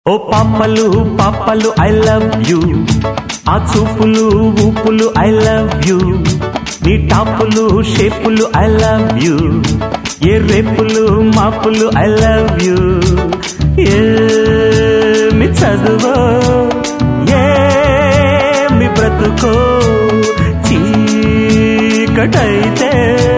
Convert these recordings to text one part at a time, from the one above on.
ఓ పాపలు పాపలు I love you ఆ చూపులు ఊపులు ఐ లవ్ యూ నీ టాపులు షేపులు ఐ లవ్ యూ ఏ రేపులు మాపులు ఐ లవ్ యూ ఏమి చదువో ఏమి బ్రతుకో చీకటైతే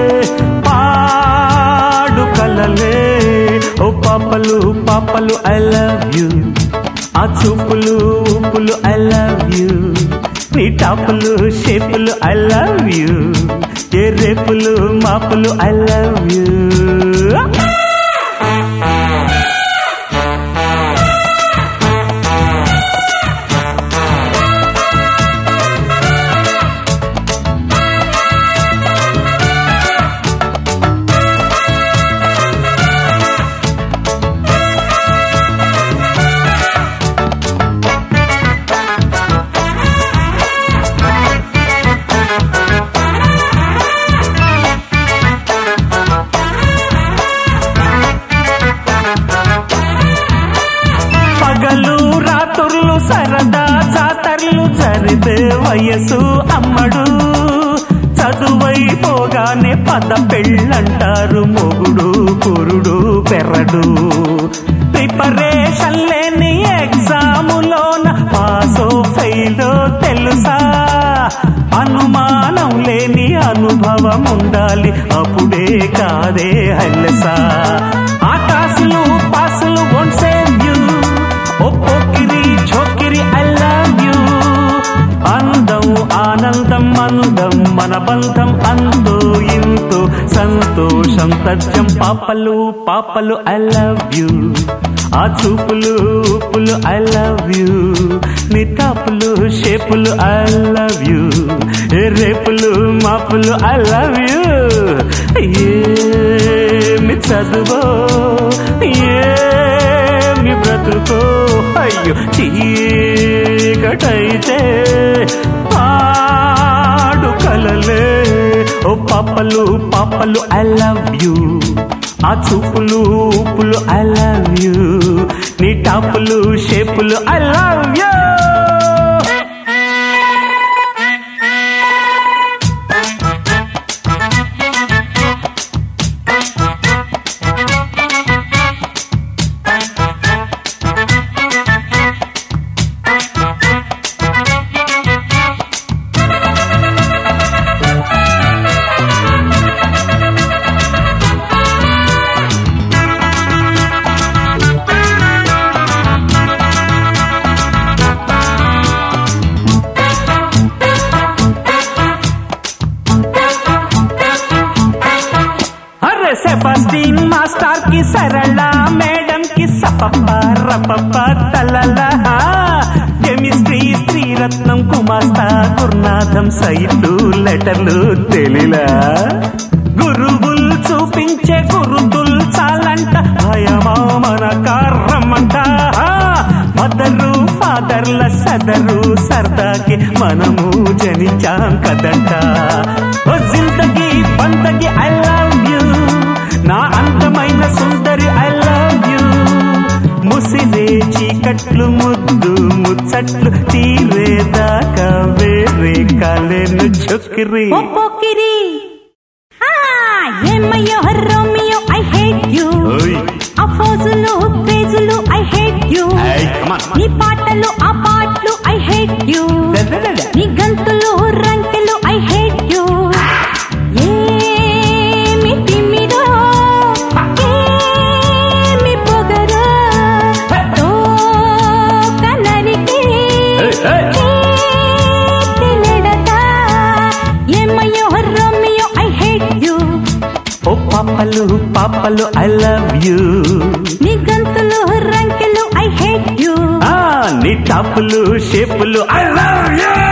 పాడు కలలే ఓ పాపలు పాపలు ఐ లవ్ యూ ఆ చూపులు ఊపులు ఐ లవ్ యూ నీ టాపులు షేపులు ఐ లవ్ యూ ఏ రేపులు మాపులు ఐ లవ్ యూ పగలు రాత్రులు సరదా జాతరలు జరిపే వయసు అమ్మడు చదువైపోగానే పద పెళ్ళంటారు మొగుడు కురుడు పెర్రడు ప్రిపరేషన్ లేని ఎగ్జాములోన పాసో ఫెయిలో తెలుసా అనుమానం లేని అనుభవం ఉండాలి అప్పుడే కాదే హల్లసా ఆకాశలు పాసులు వన్ సేవ్ యూ ఓ పోకిరి ఛోకిరి ఐ లవ్ యూ అందం ఆనందం అందం మన బంధం అంతో ఇంతో సంతోషం తథ్యం పాపలు పాపలు ఐ లవ్ యూ ఆ చూపులు ఊపులు ఐ లవ్ యూ నీ టాపులు షేపులు ఐ లవ్ యూ ఏ రేపులు మాపులు ఐ లవ్ యూ ఏమి చదువో ఏమి బ్రతుకో అయ్యో చీకటైతే పాడు కలలే ఓ పాపలు పాపలు ఐ లవ్ యూ ఆ చూపులు ఊపులు ఐ లవ్ యూ నీ టాపులు షేపులు ఐ లవ్ యూ అరే సెబాస్టిన్ మాస్టర్ కి సరళ మేడం కి సపప్ప రపప్ప తలల కెమిస్ట్రీ శ్రీరత్నం కుమాస్తా గురునాథం సైటు లెటర్లు తెలిలా గురువులు చూపించే గురుతులు చాలంట భయమా మన కార్రమంట మదరు ఫాదర్ల సదరు సరదాకి మనము జనించాం కదంట ఓ జిందగీ బందగి ఐ లవ్ యూ నా అందమైన సుందరి ఐ లవ్ యూ ముసిరే చీకట్లు ముద్దు ముచ్చట్లు తీరేదాకా వేరే కాలేను చొక్కిరి ఓ పోకిరి ఆ, ఏమయ్యో రోమియో ఐ హేట్ యు ఓయ్. ఆ ఫోజులు క్రేజులు ఐ హేట్ యు ఏయ్, come on. నీ పాటలు ఆ పాటలు ఐ హేట్ యు నీ గంతులు రంకెలు ఐ హేట్ యు ఏమి తిమ్మిరో ఏమి పొగరో తోక నరికి ఏయ్, ఏయ్. చేతినెడత ఏమయ్యో రోమియో ఐ హేట్ యు ఓ పాపలు పాపలు ఐ లవ్ యూ నీ గంతులు రంకెలు ఐ హేట్ యు ఆ నీ టాపులు షేపులు ఐ లవ్ యూ